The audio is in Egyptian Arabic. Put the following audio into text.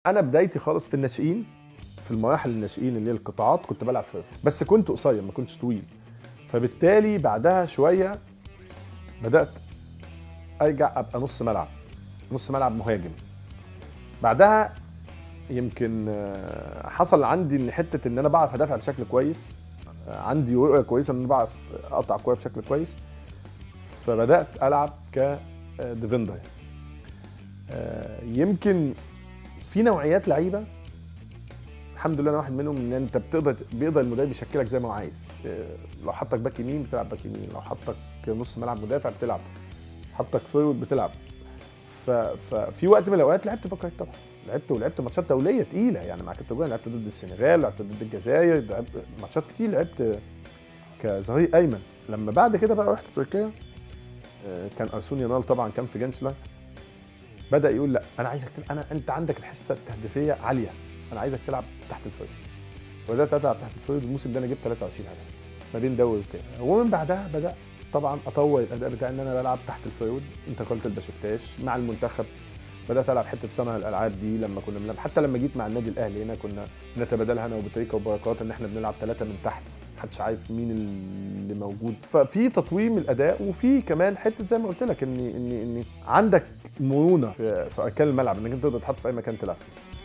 انا بدايتي خالص في الناشئين في المراحل الناشئين اللي هي القطاعات كنت بلعب فيرود بس كنت قصير ما كنتش طويل فبالتالي بعدها شويه بدات ارجع ابقى نص ملعب نص ملعب مهاجم بعدها يمكن آه، حصل عندي ان حته ان انا بعرف ادافع بشكل كويس آه، عندي رؤيه كويسه ان انا بعرف اقطع كوره بشكل كويس فبدات العب كديفندر آه، يمكن في نوعيات لعيبه الحمد لله انا واحد منهم ان انت بتقدر بيقدر المدرب يشكلك زي ما هو عايز آه، لو حطك باك يمين بتلعب باك يمين لو حطك نص ملعب مدافع بتلعب حطك فورورد بتلعب ف- ففي وقت من الاوقات لعبت باك رايت طبعا لعبت ولعبت ماتشات دوليه تقيله يعني مع كابتن جوان لعبت ضد السنغال لعبت ضد الجزائر لعبت ماتشات كتير لعبت كظهير ايمن لما بعد كده بقى رحت تركيا آه، كان ارسون يانال طبعا كان في جنسلا بدا يقول لا انا عايزك تلعب انا انت عندك الحصه التهديفيه عاليه انا عايزك تلعب تحت الفريق وبدات العب تحت الفريق الموسم ده انا جبت 23 هدف ما بين دوري وكاس ومن بعدها بدات طبعا اطور الاداء بتاعي ان انا بلعب تحت الفريق انتقلت البشكتاش مع المنتخب بدات العب حته صنع الالعاب دي لما كنا بنلعب حتى لما جيت مع النادي الاهلي هنا كنا نتبادلها انا وبتريكا وبركات ان احنا بنلعب ثلاثه من تحت محدش عارف مين اللي موجود ففي تطوير من الاداء وفي كمان حته زي ما قلت لك ان ان ان عندك مرونه في في اركان الملعب انك انت تقدر تتحط في اي مكان تلعب فيه